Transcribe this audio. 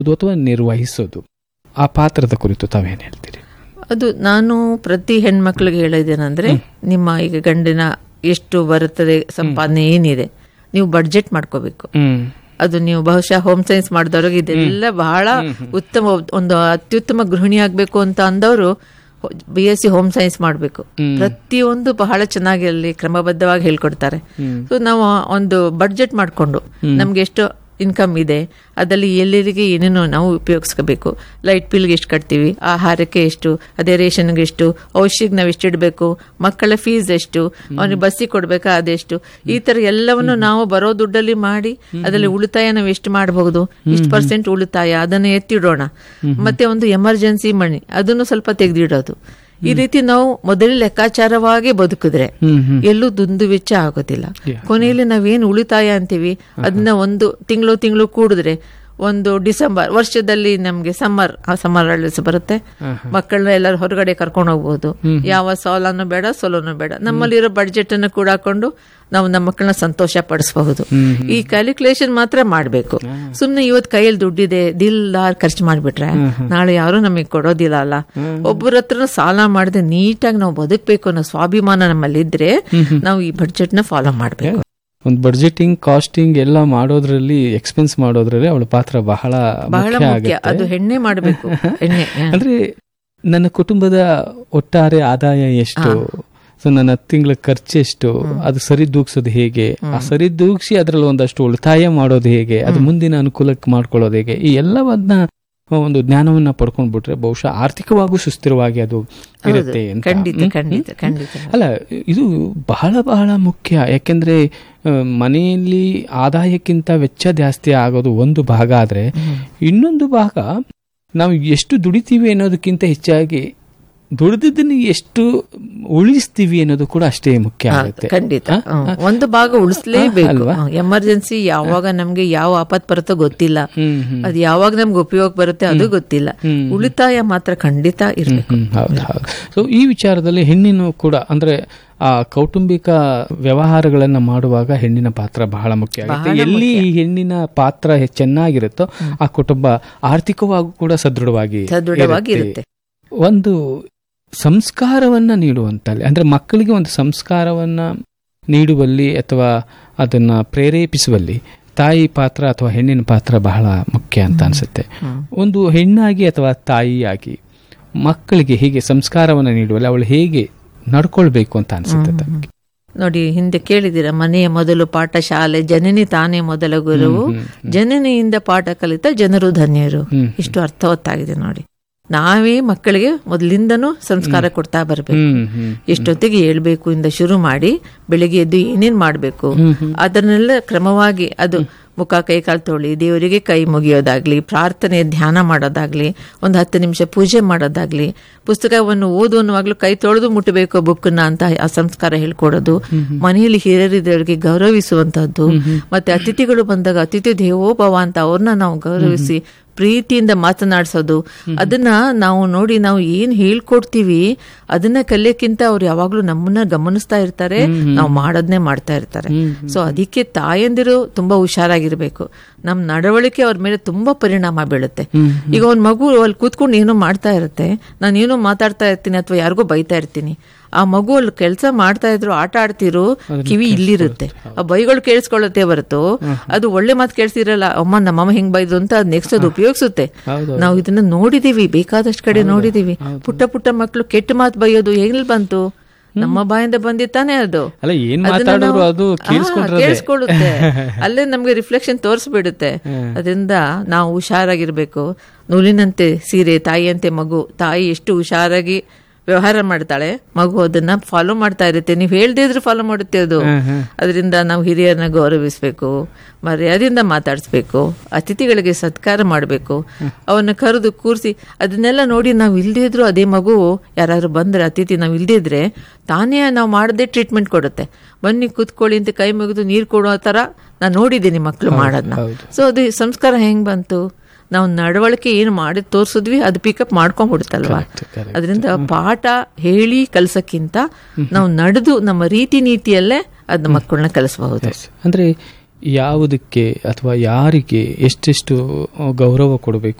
ಅಥವಾ ನಿರ್ವಹಿಸೋದು ಆ ಪಾತ್ರದ ಕುರಿತು ತಾವೇನು ಹೇಳ್ತೀರಿ ಅದು ನಾನು ಪ್ರತಿ ಹೆಣ್ಮಕ್ಳಿಗೆ ಹೇಳೋದೇನಂದ್ರೆ ನಿಮ್ಮ ಈಗ ಗಂಡಿನ ಎಷ್ಟು ಬರುತ್ತದೆ ಸಂಪಾದನೆ ಏನಿದೆ ನೀವು ಬಡ್ಜೆಟ್ ಮಾಡ್ಕೋಬೇಕು ಹ್ಮ್ ಅದು ನೀವು ಬಹುಶಃ ಹೋಮ್ ಸೈನ್ಸ್ ಮಾಡಿದವ್ರಿಗೆ ಇದೆಲ್ಲ ಬಹಳ ಉತ್ತಮ ಒಂದು ಅತ್ಯುತ್ತಮ ಗೃಹಿಣಿ ಆಗ್ಬೇಕು ಅಂತ ಅಂದವರು B S C home science ಮಾಡಬೇಕು ಪ್ರತಿಯೊಂದು ಬಹಳ ಚೆನ್ನಾಗಿ ಅಲ್ಲಿ ಕ್ರಮಬದ್ಧವಾಗಿ ಹೇಳ್ಕೊಡ್ತಾರೆ ಸೊ ನಾವು ಒಂದು ಬಡ್ಜೆಟ್ ಮಾಡಿಕೊಂಡು ನಮ್ಗೆ ಎಷ್ಟು ಇನ್ಕಮ್ ಇದೆ ಅದರಲ್ಲಿ ಎಲ್ಲರಿಗೆ ಏನೇನೋ ನಾವು ಉಪಯೋಗಿಸ್ಕೋಬೇಕು ಲೈಟ್ ಬಿಲ್ಗೆ ಎಷ್ಟು ಕಟ್ತೀವಿ ಆಹಾರಕ್ಕೆ ಎಷ್ಟು ಅದೇ ರೇಷನ್ಗೆ ಎಷ್ಟು ಔಷಧಿಗೆ ನಾವು ಎಷ್ಟು ಇಡಬೇಕು ಮಕ್ಕಳ ಫೀಸ್ ಎಷ್ಟು ಅವನಿಗೆ ಬಸ್ಸಿಗೆ ಕೊಡ್ಬೇಕಾ ಅದೆಷ್ಟು ಈ ತರ ಎಲ್ಲವನ್ನು ನಾವು ಬರೋ ದುಡ್ಡಲ್ಲಿ ಮಾಡಿ ಅದರಲ್ಲಿ ಉಳಿತಾಯ ನಾವು ಎಷ್ಟು ಮಾಡಬಹುದು ಇಷ್ಟು ಪರ್ಸೆಂಟ್ ಉಳಿತಾಯ ಅದನ್ನು ಎತ್ತಿಡೋಣ ಮತ್ತೆ ಒಂದು ಎಮರ್ಜೆನ್ಸಿ ಮಣಿ ಅದನ್ನು ಸ್ವಲ್ಪ ತೆಗೆದಿಡೋದು ಈ ರೀತಿ ನಾವು ಮೊದಲೇ ಲೆಕ್ಕಾಚಾರವಾಗಿ ಬದುಕಿದ್ರೆ ಎಲ್ಲೂ ದುಂದು ವೆಚ್ಚ ಆಗೋದಿಲ್ಲ ಕೊನೆಯಲ್ಲಿ ನಾವೇನು ಉಳಿತಾಯ ಅಂತೀವಿ ಅದನ್ನ ಒಂದು ತಿಂಗಳು ತಿಂಗಳು ಕೂಡಿದ್ರೆ ಒಂದು ಡಿಸೆಂಬರ್ ವರ್ಷದಲ್ಲಿ ನಮ್ಗೆ ಸಮ್ಮರ್ ಆ ಸಮ್ಮರ್ ಹಾಲಿಡೇಸ್ ಬರುತ್ತೆ ಮಕ್ಕಳನ್ನ ಎಲ್ಲರೂ ಹೊರಗಡೆ ಕರ್ಕೊಂಡು ಹೋಗ್ಬೋದು ಯಾವ ಸಾಲನು ಬೇಡ ಸೋಲನು ಬೇಡ ನಮ್ಮಲ್ಲಿರೋ ಬಡ್ಜೆಟ್ ಅನ್ನು ಕೂಡ ಹಾಕೊಂಡು ನಾವು ನಮ್ಮ ಮಕ್ಕಳನ್ನ ಸಂತೋಷ ಪಡಿಸಬಹುದು ಈ ಕ್ಯಾಲ್ಕುಲೇಷನ್ ಮಾತ್ರ ಮಾಡಬೇಕು ಸುಮ್ನೆ ಇವತ್ತು ಕೈಯಲ್ಲಿ ದುಡ್ಡಿದೆ ದಿಲ್ದಾರ್ ಖರ್ಚು ಮಾಡ್ಬಿಟ್ರೆ ನಾಳೆ ಯಾರು ನಮಗೆ ಕೊಡೋದಿಲ್ಲ ಅಲ್ಲ ಒಬ್ಬರ ಹತ್ರ ಸಾಲ ಮಾಡದೆ ನೀಟಾಗಿ ನಾವು ಬದುಕಬೇಕು ಅನ್ನೋ ಸ್ವಾಭಿಮಾನ ನಮ್ಮಲ್ಲಿ ಇದ್ರೆ ನಾವು ಈ ಬಡ್ಜೆಟ್ ನ ಫಾಲೋ ಮಾಡಬೇಕು ಒಂದು ಬಡ್ಜೆಟಿಂಗ್ ಕಾಸ್ಟಿಂಗ್ ಎಲ್ಲ ಮಾಡೋದ್ರಲ್ಲಿ ಎಕ್ಸ್ಪೆನ್ಸ್ ಮಾಡೋದ್ರಲ್ಲಿ ಅವಳ ಪಾತ್ರ ಬಹಳ ಬಹಳ ಮುಖ್ಯ ಮುಖ್ಯ ಆಗುತ್ತೆ ಅದು ಹೆಣ್ಣೆ ಮಾಡಬೇಕು ಹೆಣ್ಣೆ ಹ. ಅಂದ್ರೆ ನನ್ನ ಕುಟುಂಬದ ಒಟ್ಟಾರೆ ಆದಾಯ ಎಷ್ಟು ಸೊ ನನ್ನ ತಿಂಗಳ ಖರ್ಚು ಎಷ್ಟು ಅದು ಸರಿ ದೂಗ್ಸೋದು ಹೇಗೆ ಆ ಸರಿ ದೂಗ್ಸಿ ಅದ್ರಲ್ಲಿ ಒಂದಷ್ಟು ಉಳಿತಾಯ ಮಾಡೋದು ಹೇಗೆ ಅದು ಮುಂದಿನ ಅನುಕೂಲಕ್ಕೆ ಮಾಡ್ಕೊಳ್ಳೋದು ಹೇಗೆ ಈ ಎಲ್ಲವನ್ನ ಒಂದು ಜ್ಞಾನವನ್ನ ಪಡ್ಕೊಂಡ್ಬಿಟ್ರೆ ಬಹುಶಃ ಆರ್ಥಿಕವಾಗೂ ಸುಸ್ಥಿರವಾಗಿ ಅದು ಇರುತ್ತೆ ಅಂತ ಖಂಡಿತ ಹ್ಮ್? ಖಂಡಿತ ಖಂಡಿತ ಅಲ್ಲ ಇದು ಬಹಳ ಬಹಳ ಮುಖ್ಯ ಯಾಕೆಂದ್ರೆ ಆ, ಮನೆಯಲ್ಲಿ ಆದಾಯಕ್ಕಿಂತ ವೆಚ್ಚ ಜಾಸ್ತಿ ಆಗೋದು ಒಂದು ಭಾಗ ಆದ್ರೆ ಇನ್ನೊಂದು ಭಾಗ ನಾವು ಎಷ್ಟು ದುಡಿತೀವಿ ಅನ್ನೋದಕ್ಕಿಂತ ಹೆಚ್ಚಾಗಿ ದುಡಿದನ್ನ ಎಷ್ಟು ಉಳಿಸ್ತೀವಿ ಅನ್ನೋದು ಕೂಡ ಅಷ್ಟೇ ಮುಖ್ಯ ಆಗುತ್ತೆ ಖಂಡಿತ ಆ? ಹ್ಮ್. ಒಂದು ಭಾಗ ಉಳಿಸ್ಲೇಬೇಕು ಅಲ್ವಾ? ಎಮರ್ಜೆನ್ಸಿ ಯಾವಾಗ ನಮ್ಗೆ ಯಾವ ಆಪತ್ ಬರುತ್ತೋ ಗೊತ್ತಿಲ್ಲ ಹ್ಮ್, ಹ್ಮ್. ಅದು ಯಾವಾಗ ನಮ್ಗೆ ಉಪಯೋಗ ಬರುತ್ತೆ ಅದು ಗೊತ್ತಿಲ್ಲ ಉಳಿತಾಯ ಮಾತ್ರ ಖಂಡಿತ ಇರ್ಬೇಕು ಹ್ಮ್, ಹೌದು ಹೌದು ಸೊ ಈ ವಿಚಾರದಲ್ಲಿ ಹೆಣ್ಣಿನ ಕೂಡ ಅಂದ್ರೆ ಆ ಕೌಟುಂಬಿಕ ವ್ಯವಹಾರಗಳನ್ನ ಮಾಡುವಾಗ ಹೆಣ್ಣಿನ ಪಾತ್ರ ಬಹಳ ಮುಖ್ಯ ಆಗುತ್ತೆ ಎಲ್ಲಿ ಈ ಹೆಣ್ಣಿನ ಪಾತ್ರ ಹೆ- ಚೆನ್ನಾಗಿರುತ್ತೋ ಆ ಕುಟುಂಬ ಆರ್ಥಿಕವಾಗೂ ಕೂಡ ಸದೃಢವಾಗಿ ಸದೃಢವಾಗಿ ಇರುತ್ತೆ ಒಂದು ಸಂಸ್ಕಾರವನ್ನ ನೀಡುವಂತಲ್ಲಿ ಅಂದ್ರೆ ಮಕ್ಕಳಿಗೆ ಒಂದು ಸಂಸ್ಕಾರವನ್ನ ನೀಡುವಲ್ಲಿ ಅಥವಾ ಅದನ್ನ ಪ್ರೇರೇಪಿಸುವಲ್ಲಿ ತಾಯಿ ಪಾತ್ರ ಅಥವಾ ಹೆಣ್ಣಿನ ಪಾತ್ರ ಬಹಳ ಮುಖ್ಯ ಅಂತ ಅನ್ಸುತ್ತೆ ಒಂದು ಹೆಣ್ಣಾಗಿ ಅಥವಾ ತಾಯಿಯಾಗಿ ಮಕ್ಕಳಿಗೆ ಹೀಗೆ ಸಂಸ್ಕಾರವನ್ನು ನೀಡುವಲ್ಲಿ ಅವಳು ಹೇಗೆ ನಡ್ಕೊಳ್ಬೇಕು ಅಂತ ಅನ್ಸುತ್ತೆ ತಮಗೆ ನೋಡಿ ಹಿಂದೆ ಕೇಳಿದಿರ ಮನೆಯ ಮೊದಲು ಪಾಠ ಶಾಲೆ ಜನನಿ ತಾನೇ ಮೊದಲ ಗುರುವು ಜನನಿಯಿಂದ ಪಾಠ ಕಲಿತ ಜನರು ಧನ್ಯರು ಇಷ್ಟು ಅರ್ಥವತ್ತಾಗಿದೆ ನೋಡಿ ನಾವೇ ಮಕ್ಕಳಿಗೆ ಮೊದಲಿಂದನೂ ಸಂಸ್ಕಾರ ಕೊಡ್ತಾ ಬರಬೇಕು ಹ್ಮ್ ಹ್ಮ್ ಎಷ್ಟೊತ್ತಿಗೆ ಹೇಳ್ಬೇಕು ಇಂದ ಶುರು ಮಾಡಿ ಬೆಳಿಗ್ಗೆ ಎದ್ದು ಏನೇನ್ ಮಾಡ್ಬೇಕು ಅದನ್ನೆಲ್ಲ ಕ್ರಮವಾಗಿ ಅದು ಮುಖ ಕೈ ಕಾಲು ತೊಳಿ ದೇವರಿಗೆ ಕೈ ಮುಗಿಯೋದಾಗ್ಲಿ ಪ್ರಾರ್ಥನೆ ಧ್ಯಾನ ಮಾಡೋದಾಗ್ಲಿ ಒಂದು ಹತ್ತು ನಿಮಿಷ ಪೂಜೆ ಮಾಡೋದಾಗ್ಲಿ ಪುಸ್ತಕವನ್ನು ಓದು ಅನ್ನುವಾಗ್ಲೂ ಕೈ ತೊಳೆದು ಮುಟ್ಟಬೇಕು ಬುಕ್ಕನ್ನ ಅಂತ ಆ ಸಂಸ್ಕಾರ ಹೇಳ್ಕೊಡೋದು ಮನೆಯಲ್ಲಿ ಹಿರಿಯರಿದ್ದವರಿಗೆ ಗೌರವಿಸುವಂತಹದ್ದು ಮತ್ತೆ ಅತಿಥಿಗಳು ಬಂದಾಗ ಅತಿಥಿ ದೇವೋಭವ ಅಂತ ಅವ್ರನ್ನ ನಾವು ಗೌರವಿಸಿ ಪ್ರೀತಿಯಿಂದ ಮಾತನಾಡಿಸೋದು ಅದನ್ನ ನಾವು ನೋಡಿ ನಾವು ಏನ್ ಹೇಳ್ಕೊಡ್ತೀವಿ ಅದನ್ನ ಕಲಿಯಕ್ಕಿಂತ ಅವ್ರು ಯಾವಾಗ್ಲೂ ನಮ್ಮನ್ನ ಗಮನಿಸ್ತಾ ಇರ್ತಾರೆ ನಾವು ಮಾಡೋದನ್ನೇ ಮಾಡ್ತಾ ಇರ್ತಾರೆ ಸೊ ಅದಕ್ಕೆ ತಾಯಂದಿರು ತುಂಬಾ ಹುಷಾರಾಗಿರ್ಬೇಕು ನಮ್ ನಡವಳಿಕೆ ಅವ್ರ ಮೇಲೆ ತುಂಬಾ ಪರಿಣಾಮ ಬೀಳುತ್ತೆ ಈಗ ಒಂದ್ ಮಗು ಅಲ್ಲಿ ಕೂತ್ಕೊಂಡು ಏನೋ ಮಾಡ್ತಾ ಇರುತ್ತೆ ನಾನು ಏನೋ ಮಾತಾಡ್ತಾ ಇರ್ತೀನಿ ಅಥವಾ ಯಾರಿಗೋ ಬೈತಾ ಇರ್ತೀನಿ ಆ ಮಗು ಅಲ್ಲಿ ಕೆಲಸ ಮಾಡ್ತಾ ಇದ್ರು ಆಟ ಆಡ್ತಿರೋ ಕಿವಿ ಇಲ್ಲಿರುತ್ತೆ ಆ ಬೈಗಳು ಕೇಳಿಸ್ಕೊಳ್ಳುತ್ತೆ ಹೊರತು ಅದು ಒಳ್ಳೆ ಮಾತು ಕೇಳಿಸಿರಲ್ಲ ಅಮ್ಮ ನಮ್ಮಮ್ಮ ಹಿಂಗ್ ಬೈದ್ರು ಅಂತ ಅದ್ ನೆಕ್ಸ್ಟ್ ಅದು ಉಪಯೋಗಿಸುತ್ತೆ ಹೌದು. ನಾವು ಇದನ್ನ ನೋಡಿದೀವಿ ಬೇಕಾದಷ್ಟು ಕಡೆ ನೋಡಿದೀವಿ ಪುಟ್ಟ ಪುಟ್ಟ ಮಕ್ಕಳು ಕೆಟ್ಟ ಮಾತು ಬೈಯೋದು ಎಲ್ಲಿ ಬಂತು ನಮ್ಮ ಬಾಯಿಂದ ಬಂದಿತ್ತಾನೆ ಅದು ಅಲ್ಲ ಏನ್ ಅದನ್ನ ಮಾತಾಡೋರು ನಾವು- ಅದು ಹಾ, ಕೇಳಿಸ್ಕೊಂಡ್ರೆ ಕೇಳಿಸ್ಕೊಳ್ಳುತ್ತೆ ಅಲ್ಲೇ ನಮ್ಗೆ ರಿಫ್ಲೆಕ್ಷನ್ ತೋರಿಸ್ಬಿಡುತ್ತೆ ಅದರಿಂದ ನಾವು ಹುಷಾರಾಗಿರ್ಬೇಕು ನೂಲಿನಂತೆ ಸೀರೆ ತಾಯಿಯಂತೆ ಮಗು ತಾಯಿ ಎಷ್ಟು ಹುಷಾರಾಗಿ ವ್ಯವಹಾರ ಮಾಡ್ತಾಳೆ ಮಗು ಅದನ್ನ ಫಾಲೋ ಮಾಡ್ತಾ ಇರುತ್ತೆ ನೀವು ಹೇಳ್ದೇ ಇದ್ರೆ ಫಾಲೋ ಮಾಡುತ್ತೆ ಅದು ಅದರಿಂದ ನಾವು ಹಿರಿಯರನ್ನ ಗೌರವಿಸ್ಬೇಕು ಮರ್ಯಾದೆಯಿಂದ ಮಾತಾಡಿಸ್ಬೇಕು ಅತಿಥಿಗಳಿಗೆ ಸತ್ಕಾರ ಮಾಡಬೇಕು ಅವನ್ನ ಕರೆದು ಕೂರಿಸಿ ಅದನ್ನೆಲ್ಲ ನೋಡಿ ನಾವು ಇಲ್ದೇ ಇದ್ರು ಅದೇ ಮಗು ಯಾರಾದ್ರೂ ಬಂದ್ರೆ ಅತಿಥಿ ನಾವು ಇಲ್ದೇ ಇದ್ರೆ ತಾನೇ ನಾವು ಮಾಡದೆ ಟ್ರೀಟ್ಮೆಂಟ್ ಕೊಡುತ್ತೆ ಬನ್ನಿ ಕೂತ್ಕೊಳ್ಳಿ ಅಂತ ಕೈ ಮುಗಿದು ನೀರು ಕೊಡೋ ತರ ನಾನು ನೋಡಿದ್ದೀನಿ ಮಕ್ಕಳು ಮಾಡೋದನ್ನ ಸೊ ಅದು ಸಂಸ್ಕಾರ ಹೆಂಗ್ ಬಂತು ನಾವು ನಡವಳಿಕೆ ಏನು ಮಾಡಿ ತೋರ್ಸಿದ್ವಿ ಅದು ಪಿಕಪ್ ಮಾಡ್ಕೊಂಡ್ಬಿಡುತ್ತಲ್ವಾ correct. ಅದರಿಂದ ಪಾಠ ಹೇಳಿ ಕಲ್ಸಕ್ಕಿಂತ ನಾವು ನಡೆದು ನಮ್ಮ ರೀತಿ ನೀತಿಯಲ್ಲೇ ಅದನ್ನ ಮಕ್ಕಳನ್ನ ಕಲಿಸಬಹುದು Yes. ಅಂದ್ರೆ ಯಾವುದಕ್ಕೆ ಅಥವಾ ಯಾರಿಗೆ ಎಷ್ಟೆಷ್ಟು ಗೌರವ ಕೊಡಬೇಕು